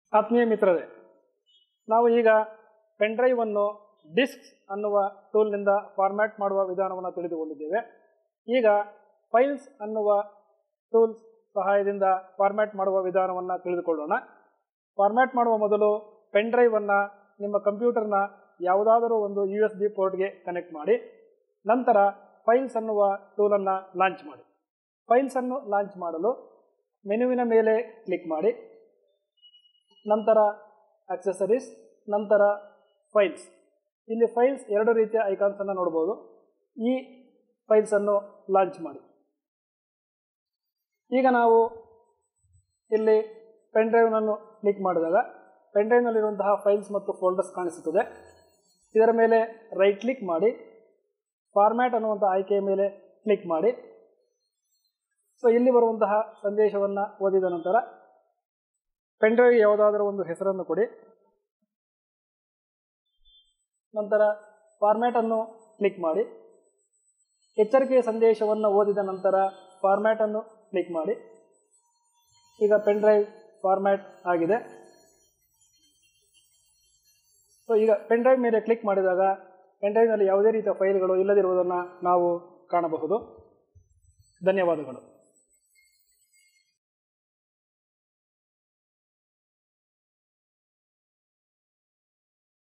ಆತ್ಮೀಯ ಮಿತ್ರರೇ ನಾವು ಈಗ ಪೆನ್ಡ್ರೈವನ್ನು ಡಿಸ್ಕ್ ಅನ್ನುವ ಟೂಲ್ನಿಂದ ಫಾರ್ಮ್ಯಾಟ್ ಮಾಡುವ ವಿಧಾನವನ್ನು ತಿಳಿದುಕೊಂಡಿದ್ದೇವೆ ಈಗ ಫೈಲ್ಸ್ ಅನ್ನುವ ಟೂಲ್ಸ್ ಸಹಾಯದಿಂದ ಫಾರ್ಮ್ಯಾಟ್ ಮಾಡುವ ವಿಧಾನವನ್ನು ತಿಳಿದುಕೊಳ್ಳೋಣ ಫಾರ್ಮ್ಯಾಟ್ ಮಾಡುವ ಮೊದಲು ಪೆನ್ಡ್ರೈವನ್ನು ನಿಮ್ಮ ಕಂಪ್ಯೂಟರ್ನ ಯಾವುದಾದರೂ ಒಂದು ಯು ಎಸ್ ಬಿ ಪೋರ್ಟ್ಗೆ ಕನೆಕ್ಟ್ ಮಾಡಿ ನಂತರ ಫೈಲ್ಸ್ ಅನ್ನುವ ಟೂಲನ್ನು ಲಾಂಚ್ ಮಾಡಿ ಫೈಲ್ಸ್ ಅನ್ನು ಲಾಂಚ್ ಮಾಡಲು ಮೆನುವಿನ ಮೇಲೆ ಕ್ಲಿಕ್ ಮಾಡಿ ನಂತರ ಅಕ್ಸೆಸರೀಸ್ ನಂತರ ಫೈಲ್ಸ್ ಇಲ್ಲಿ ಫೈಲ್ಸ್ ಎರಡು ರೀತಿಯ ಐಕಾನ್ಸ್ ಅನ್ನು ನೋಡಬಹುದು ಈ ಫೈಲ್ಸ್ ಅನ್ನು ಲಾಂಚ್ ಮಾಡಿ ಈಗ ನಾವು ಇಲ್ಲಿ ಪೆನ್ ಡ್ರೈವ್ನನ್ನು ಕ್ಲಿಕ್ ಮಾಡಿದಾಗ ಪೆನ್ ಡ್ರೈವ್ನಲ್ಲಿರುವಂತಹ ಫೈಲ್ಸ್ ಮತ್ತು ಫೋಲ್ಡರ್ಸ್ ಕಾಣಿಸುತ್ತದೆ ಇದರ ಮೇಲೆ ರೈಟ್ ಕ್ಲಿಕ್ ಮಾಡಿ ಫಾರ್ಮ್ಯಾಟ್ ಅನ್ನುವಂಥ ಆಯ್ಕೆಯ ಮೇಲೆ ಕ್ಲಿಕ್ ಮಾಡಿ ಸೊ ಇಲ್ಲಿ ಬರುವಂತಹ ಸಂದೇಶವನ್ನು ಓದಿದ ನಂತರ ಪೆನ್ಡ್ರೈವ್ ಯಾವುದಾದರೂ ಒಂದು ಹೆಸರನ್ನು ಕೊಡಿ ನಂತರ ಫಾರ್ಮ್ಯಾಟ್ ಅನ್ನು ಕ್ಲಿಕ್ ಮಾಡಿ ಎಚ್ಚರಿಕೆಯ ಸಂದೇಶವನ್ನು ಓದಿದ ನಂತರ ಫಾರ್ಮ್ಯಾಟ್ ಅನ್ನು ಕ್ಲಿಕ್ ಮಾಡಿ ಈಗ ಪೆನ್ಡ್ರೈವ್ ಫಾರ್ಮ್ಯಾಟ್ ಆಗಿದೆ ಸೊ ಈಗ ಪೆನ್ಡ್ರೈವ್ ಮೇಲೆ ಕ್ಲಿಕ್ ಮಾಡಿದಾಗ ಪೆನ್ಡ್ರೈವ್ನಲ್ಲಿ ಯಾವುದೇ ರೀತಿಯ ಫೈಲ್ಗಳು ಇಲ್ಲದಿರುವುದನ್ನು ನಾವು ಕಾಣಬಹುದು ಧನ್ಯವಾದಗಳು